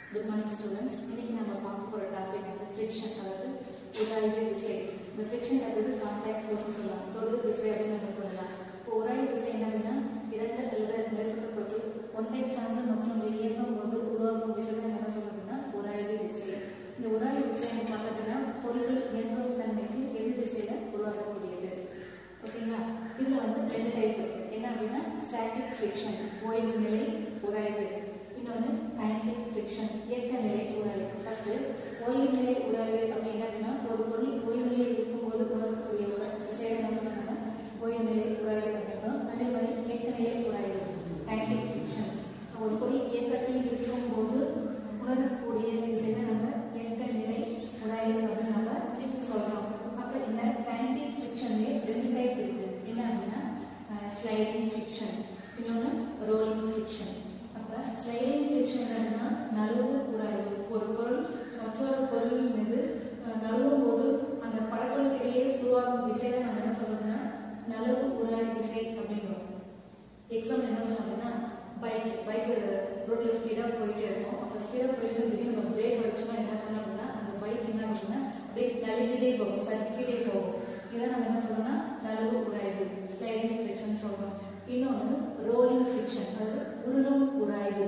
good morning students இன்னைக்கு நம்ம பார்க்க போகிற டாபிக் வந்து ஃப்ரிக்ஷன் அதாவது உராய்வு விசை இந்த ஃப்ரிக்ஷன் அதாவது கான்டாக்ட் ஃபோர்ஸ்னு சொல்லலாம் தொடு விசை அப்படின்னு நம்ம சொல்லலாம் இப்போ உராய்வு விசை என்ன அப்படின்னா இரண்டு அல்லது மேற்பட்ட பொருள் ஒன்றை சார்ந்து மற்றொன்று இயங்கும் போது உருவாகும் விசை தான் என்ன சொல்றதுன்னா உராய்வு விசை இந்த உராய்வு விசை என்ன பார்த்தோம்னா பொருட்கள் இயங்கும் தன்மைக்கு எதிர் திசையில உருவாகக்கூடியது ஓகேங்களா இதுல வந்து ரெண்டு டைப் இருக்கு என்ன அப்படின்னா ஸ்டாட்டிக் ஃபிரிக்ஷன் ஓய்வு நிலை உராய்வு இன்னொன்று கைனடிக் ஃபிரிக்ஷன் இயக்க நிலை உராய்வு ஃபர்ஸ்ட் ஓய்வு நிலை உராய்வு அப்படின்னா அப்படின்னா ஒரு பொருள் ஓய்வு நிலையில் இருக்கும்போது உணரக்கூடிய ஒரு விஷயம் என்ன சொல்றாங்கன்னா ஓய்வு நிலை உராய்வு அப்படின்றோம் அதே மாதிரி இயக்க நிலை உராய்வு கைனடிக் ஃபிரிக்ஷன் ஒரு பொருள் இயக்கத்தில் இருக்கும்போது உணரக்கூடிய விஷயம் நம்ம இயக்க நிலை உராய்வு அப்படின்னு நம்ம சொல்றோம் அப்ப இந்த கைனடிக் ஃபிரிக்ஷன்லேயே ரெண்டு டைப் இருக்கு என்ன அப்படின்னா ஸ்லைடிங் ஃபிரிக்ஷன் இன்னொன்று ரோலிங் ஃபிரிக்ஷன் அப்ப ஸ்லைடிங் ஃபிரிக்ஷன் என்னன்னா நழுவு உராய்வு ஒரு பொருள் மற்றொரு பொருள் மீது அஹ், நழுவும் போது அந்த பரப்பலுக்கு இடையே உருவாகும் விசையை நம்ம என்ன சொல்றோம்னா நழுவு உராய்வு விசை அப்படிங்கிறோம் எக்ஸாம்பிள் என்ன சொல்லலாம் அப்படின்னா பைக் பைக் ரோட்ல ஸ்பீடா போயிட்டே இருக்கும் அந்த ஸ்பீடா போயிட்டு திடீர்னு நம்ம பிரேக் வச்சோம்னா என்ன பண்ணோம் அப்படின்னா அந்த பைக் என்ன அப்படின்னா அப்படியே நழுவிட்டே போகும் சறுக்கிட்டே போகும் இதை நம்ம என்ன சொல்றோம்னா நழுவு உராய்வு ஸ்லைடிங் ஃபிரிக்ஷன் சொல்றோம் இன்னொன்று ரோலிங் ஃபிரிக்ஷன் அதாவது உருளும் உராய்வு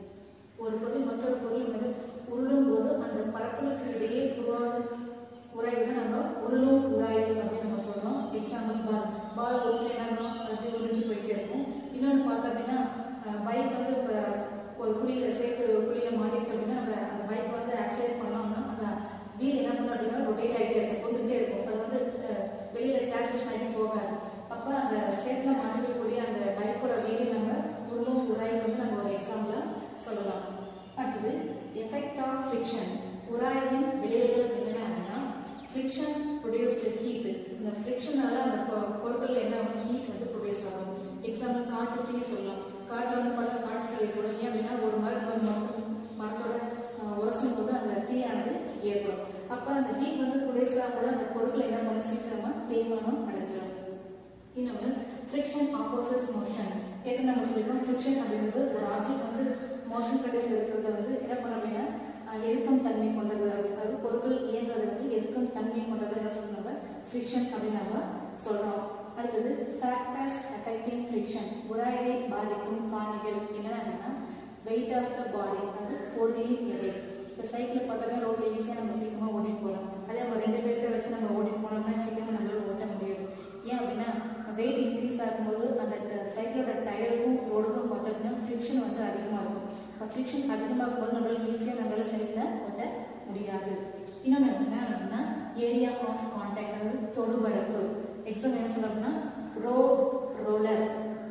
ஒரு பொருள் மற்றொரு பொருள் மீது உருளும் போது அந்த பரப்பலுக்கு இடையே உருவாகும் உராய்வு தான் நம்ம உருளும் உராய்வு அப்படின்னு நம்ம சொல்றோம் எக்ஸாம்பிள் பால் பால் உருளை என்ன பண்ணும் அது உருண்டு போயிட்டே இருக்கும் இன்னொன்று பார்த்தோம் அப்படின்னா பைக் வந்து இப்போ ஒரு குழியில சேர்த்து ஒரு குழியில மாட்டிச்சு அப்படின்னா நம்ம அந்த பைக் வந்து ஆக்சிடென்ட் பண்ணோம்னா அந்த வீல் என்ன பண்ணும் அப்படின்னா ரொட்டேட் ஆகிட்டே இருக்கும் கொண்டுட்டே இருக்கும் அது வந்து அஹ், வெளியில டிரான்ஸ்மிஷன் ஆகி போகாது அப்போ அந்த சேத்துல மாட்டிக்கக்கூடிய அந்த பைக்கோட வீல் நம்ம உருளும் உராய்வு வந்து நம்ம ஒரு எக்ஸாம்பிள் சொல்லலாம் அடுத்தது எஃபெக்ட் ஆஃப் ஃபிரிக்ஷன் உராய்வின் விளைவுகள் என்னென்ன அப்படின்னா ஃபிரிக்ஷன் ப்ரொடியூஸ்ட் ஹீட் இந்த ஃபிரிக்ஷனால அந்த பொ- பொருட்கள்ல என்ன ஆகும் ஹீட் வந்து ப்ரொடியூஸ் ஆகும் எக்ஸாம்பிள் காட்டு தீ சொல்லலாம் காட்டுல வந்து பார்த்தா காட்டு தீ ஏற்படும் ஏன் அப்படின்னா ஒரு மரம் ஒரு மரத்து மரத்தோட அஹ், உரசும் போது அந்த தீயானது ஏற்படும் அப்போ அந்த ஹீட் வந்து ப்ரொடியூஸ் ஆகும்போது அந்த பொருட்கள் என்ன பண்ணும் சீக்கிரமா தேய்மானம் அடைஞ்சிடும் இன்னொன்று ஃப்ரிக்ஷன் ஆப்போசிஸ் மோஷன் ஏற்கனவே நம்ம சொல்லியிருக்கோம் ஃப்ரிக்ஷன் அப்படிங்கிறது ஒரு ஆப்ஜெக்ட் வந்து மோஷன் கண்டிஷன் இருக்கிறது வந்து என்ன பண்ண அப்படின்னா அஹ், எதிர்க்கும் தன்மை கொண்டது அப்படி- அதாவது பொருட்கள் இயங்குறது வந்து எதிர்க்கும் தன்மை கொண்டது என்ன சொல்றோம் நம்ம ஃப்ரிக்ஷன் அப்படின்னு நம்ம சொல்றோம் அடுத்தது ஃபேக்டர்ஸ் அஃபெக்டிங் ஃப்ரிக்ஷன் உராய்வை பாதிக்கும் காரணிகள் என்னென்ன அப்படின்னா வெயிட் ஆஃப் த பாடி அதாவது பொருளின் எடை இப்போ சைக்கிள் பார்த்தோம்னா ரோட்ல ஈஸியாக நம்ம சீக்கிரமாக ஓட்டிட்டு போகலாம் அதே நம்ம ரெண்டு பேர்த்த வச்சு நம்ம ஓட்டிட்டு போனோம்னா சீக்கிரமாக நம்மளால ஓட்ட முடியாது ஏன் அப்படின்னா வெயிட் இன்க்ரீஸ் ஆகும்போது அந்த சைக்கிளோட டயருக்கும் ரோடுக்கும் பார்த்தோம் அப்படின்னா ஃப்ரிக்ஷன் வந்து அதிகமாக இருக்கும் இப்போ ஃப்ரிக்ஷன் அதிகமாகும் போது நம்மளால ஈஸியாக நம்மளால சைக்கிளை ஓட்ட முடியாது இன்னொன்று என்ன அப்படின்னா ஏரியா ஆஃப் கான்டாக்ட் அதாவது தொடுபரப்பு எக்ஸாம் என்ன சொல்லணும்னா ரோட் ரோலர்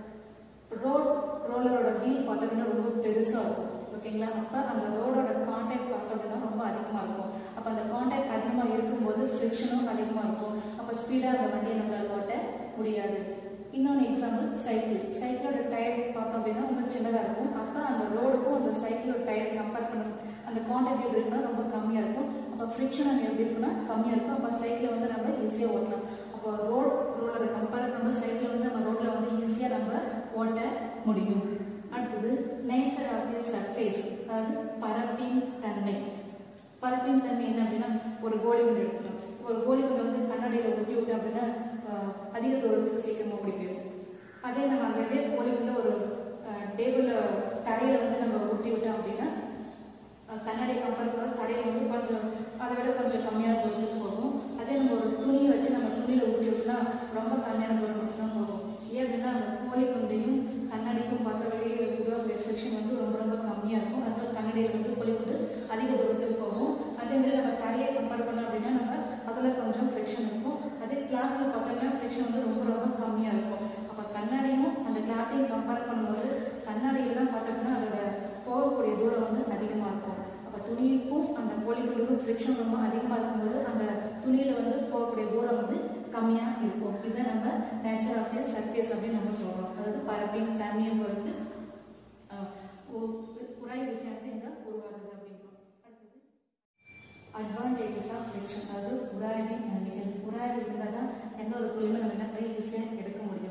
ரோட் ரோலரோட வீல் பார்த்தோம்னா ரொம்ப பெருசா இருக்கும் ஓகேங்களா அப்ப அந்த ரோடோட கான்டாக்ட் பார்த்தோம்னா ரொம்ப அதிகமா இருக்கும் அப்ப அந்த கான்டாக்ட் அதிகமா இருக்கும்போது ஃப்ரிக்ஷனும் அதிகமா இருக்கும் அப்ப ஸ்பீடா அந்த வண்டியை நம்மளால ஓட்ட முடியாது இன்னொன்று எக்ஸாம்பிள் சைக்கிள் சைக்கிளோட டயர் பார்த்தோம் அப்படின்னா ரொம்ப சின்னதாக இருக்கும் அப்போ அந்த ரோடுக்கும் அந்த சைக்கிளோட டயர் கம்பேர் பண்ணணும் அந்த கான்டாக்ட் எப்படி இருக்குன்னா ரொம்ப கம்மியாக இருக்கும் அப்போ ஃப்ரிக்ஷன் அங்கே எப்படி இருக்குன்னா கம்மியாக இருக்கும் அப்போ சைக்கிளை வந்து நம்ம ஈஸியாக ஓட்டலாம் அப்போ ரோட் ரோலரை கம்பேர் பண்ணும்போது சைக்கிளை வந்து நம்ம ரோட்டில் வந்து ஈஸியாக நம்ம ஓட்ட முடியும் அடுத்தது நேச்சர் ஆஃப் தி சர்ஃபேஸ் அதாவது பரப்பின் தன்மை பரப்பின் தன்மை என்ன அப்படின்னா ஒரு கோலி குண்டு எடுத்துக்கலாம் ஒரு கோலி குண்டை வந்து கண்ணாடியில் ஒட்டி விட்டு அப்படின்னா ஆஹ், அதிக தூரத்துக்கு சீக்கிரமாக ஓடி போயிடும் அதே நம்ம அதே கோலி குண்டை ஒரு டேபிளில் தரையில் வந்து நம்ம ஒட்டி விட்டோம் அப்படின்னா அஹ், கண்ணாடி கம்பேர் பண்ணும்போது தரையில் வந்து கொஞ்சம் அதை விட கொஞ்சம் கம்மியான தூரத்துக்கு போகும் அதே நம்ம ஒரு துணியை வச்சு நம்ம துணியில் ஊட்டி விட்டோம்னா ரொம்ப கம்மியான தூரம் மட்டும்தான் போகும் ஏன் அப்படின்னா அந்த கோழி குண்டையும் கண்ணாடிக்கும் பார்த்தவரையே உருவாக்குற ஃபிரிக்ஷன் வந்து ரொம்ப ரொம்ப கம்மியாக இருக்கும் அதனால கண்ணாடியில் வந்து கோழி குண்டு அதிக தூரத்துக்கு போகும் அதே மாதிரி நம்ம தரையை கம்பேர் பண்ணோம் அப்படின்னா நம்ம அதில் கொஞ்சம் ஃபிரிக்ஷன் இருக்கும் அதே கிளாத்தில் பார்த்தோம்னா ஃபிரிக்ஷன் வந்து ரொம்ப ரொம்ப கம்மியாக இருக்கும் அப்போ கண்ணாடியும் அந்த கிளாத்தையும் கம்பேர் பண்ணும்போது கண்ணாடியெல்லாம் பார்த்தோம்னா அதோட போகக்கூடிய தூரம் வந்து அதிகமாக இருக்கும் அப்போ துணிக்கும் அந்த கோழிகளுக்கும் ஃப்ரிக்ஷன் ரொம்ப அதிகமாக இருக்கும்போது அந்த துணியில் வந்து போகக்கூடிய தூரம் வந்து கம்மியாக இருக்கும் இதுதான் நம்ம நேச்சர் ஆஃப் சர்ஃபேஸ் அப்படின்னு நம்ம சொல்கிறோம் அதாவது பரப்பின் தன்மையை பொறுத்து அஹ், உ- உராய் விஷயத்தை இந்த உருவாகுது அப்படின்றோம் அடுத்தது அட்வான்டேஜஸ் ஆஃப் ஃப்ரிக்ஷன் அதாவது உராய்வின் நன்மைகள் உராய்வு இருந்தால் தான் எந்த ஒரு பொருளுமே நம்ம என்ன பண்ணி ஈஸியாக எடுக்க முடியும்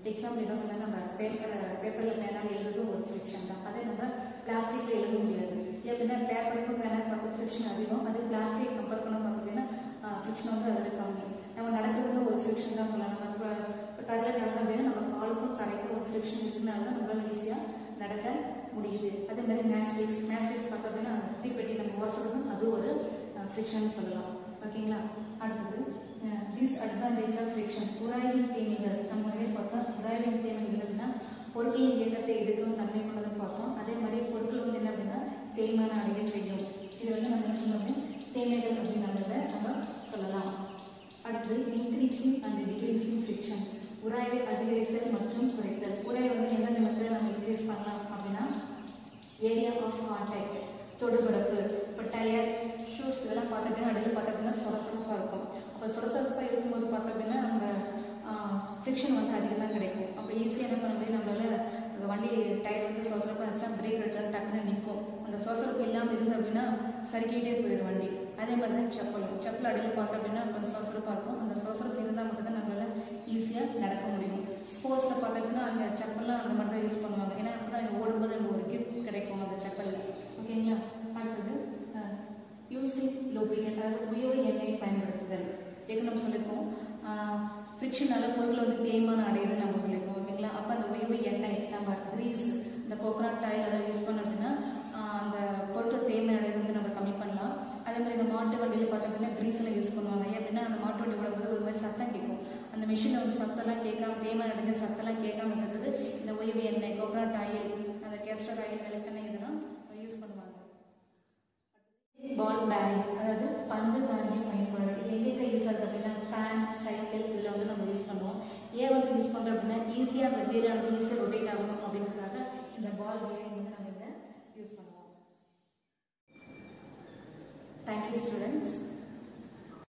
எக்ஸாம்பிள் என்ன சொன்னா நம்ம பேப்பர் பேப்பரில் பேனால் எழுதுறது ஒரு ஃப்ரிக்ஷன் தான் அதே நம்ம பிளாஸ்டிக்கில் எழுத முடியாது எப்படின்னா பேப்பருக்கும் பேனால் பார்த்து ஃப்ரிக்ஷன் அதிகம் அது பிளாஸ்டிக் கம்பேர் பண்ண பார்த்தீங்கன்னா ஃப்ரிக்ஷன் வந்து அதில் கம்மி நம்ம நடக்கிறதுல ஒரு ஃப்ரிக்ஷன் தான் சொல்லலாம் நம்ம இப்போ இப்போ தரையில் நடந்தோம் அப்படின்னா நம்ம காலுக்கும் தரைக்கும் ஒரு ஃப்ரிக்ஷன் இருக்குனால தான் நம்மளால ஈஸியாக நடக்க முடியுது அதே மாதிரி மேட்ச்லிக்ஸ் மேட்ச்லிக்ஸ் பார்த்தோம் அப்படின்னா தீப்பெட்டி நம்ம ஓடுறதுக்கும் அது ஒரு ஃப்ரிக்ஷன் சொல்லலாம் ஓகேங்களா அடுத்தது டிஸ்அட்வான்டேஜ் ஆஃப் ஃப்ரிக்ஷன் உராய்வின் தீமைகள் நம்ம முன்னாடியே பார்த்தோம் உராய்வின் தீமைகள் அப்படின்னா பொருட்களின் இயக்கத்தை எதிர்க்கும் தன்மை கொண்டதுன்னு பார்த்தோம் அதே மாதிரி பொருட்கள் வந்து என்ன அப்படின்னா தேய்மான அடைய செய்யும் இது வந்து நம்ம என்ன சொல்லணும் தேமைகள் அப்படின்னு நம்ம நம்ம சொல்லலாம் அடுத்தது இன்க்ரீசிங் அண்ட் டிக்ரீசிங் ஃப்ரிக்ஷன் உராய்வை அதிகரித்தல் மற்றும் குறைத்தல் உராய்வை வந்து எந்த நிமிடத்தில் நம்ம இன்க்ரீஸ் பண்ணலாம் அப்படின்னா ஏரியா ஆஃப் கான்டாக்ட் தொடுபடப்பு இப்போ டயர் ஷூஸ் இதெல்லாம் பார்த்த அப்படின்னா அடியில் பார்த்த அப்படின்னா சொரசொரப்பாக இருக்கும் அப்போ சொரசொரப்பாக இருக்கும்போது பார்த்த அப்படின்னா நம்ம ஃப்ரிக்ஷன் வந்து அதிகமாக கிடைக்கும் அப்போ ஈஸியாக என்ன பண்ண முடியும் நம்மளால அந்த வண்டி டயர் வந்து சொரசொரப்பாக இருந்துச்சுன்னா பிரேக் அடிச்சா டக்குன்னு நிற்கும் அந்த சொரசொரப்பு இல்லாமல் இருந்து அப்படின்னா சறுக்கிட்டே போயிடும் வண்டி அதே மாதிரி தான் செப்பலும் செப்பல் அடியில் பார்த்தோம் அப்படின்னா கொஞ்சம் சொரசொரப்பாக இருக்கும் அந்த சொரசொரப்பு இருந்தால் மட்டும்தான் நம்மளால ஈஸியாக நடக்க முடியும் ஸ்போர்ட்ஸில் பார்த்தோம் அப்படின்னா அந்த செப்பல்லாம் அந்த மாதிரி தான் யூஸ் பண்ணுவாங்க ஏன்னா அப்போ தான் ஓடும்போது நமக்கு ஒரு கிப் கிடைக்கும் அந்த செப்பலில் ஓகேங்களா அடுத்தது யூசிங் லூப்ரிகன் அதாவது உயவு எண்ணெய் பயன்படுத்துதல் எது நம்ம சொல்லியிருக்கோம் ஃப்ரிக்ஷனால பொருட்கள் வந்து தேய்மானம் அடையுதுன்னு நம்ம சொல்லியிருக்கோம் ஓகேங்களா அப்போ அந்த உயவு எண்ணெய் நம்ம கிரீஸ் இந்த கோகனட் ஆயில் அதை யூஸ் பண்ணோம் அப்படின்னா ஆஹ் அந்த பொருட்கள் தேய்மை அடையுது வந்து நம்ம கம்மி பண்ணலாம் அதே மாதிரி இந்த மாட்டு வண்டியில் பார்த்தோம் அப்படின்னா கிரீஸில் யூஸ் பண்ணுவாங்க ஏன் அப்படின்னா அந்த மாட்டு வண்டி ஓடும்போது ஒரு மாதிரி சத்தம் கேட்கும் அந்த மிஷினில் வந்து சத்தம்லாம் கேட்காம தேய்மை அடைஞ்ச சத்தம்லாம் கேட்காம இருக்கிறது இந்த உயவு எண்ணெய் கோகனட் ஆயில் அந்த கேஸ்டர் ஆயில் விளக்கெண்ணெய் இதெல்லாம் யூஸ் பண்ணுவாங்க பால் பேரிங் அதாவது பந்து தாண்டிய பயன்பாடு இது எங்கே யூஸ் ஆகுது அப்படின்னா ஃபேன் சைக்கிள் இதில் வந்து நம்ம யூஸ் பண்ணுவோம் ஏன் வந்து யூஸ் பண்ணுறோம் அப்படின்னா ஈஸியாக அந்த வீரானது ஈஸியாக ரொட்டேட் ஆகணும் அப்படிங்கிறதுக்காக இந்த பால் பேரிங் வந்து நம்ம இதை யூஸ் பண்ணுவோம் தேங்க்யூ ஸ்டூடெண்ட்ஸ்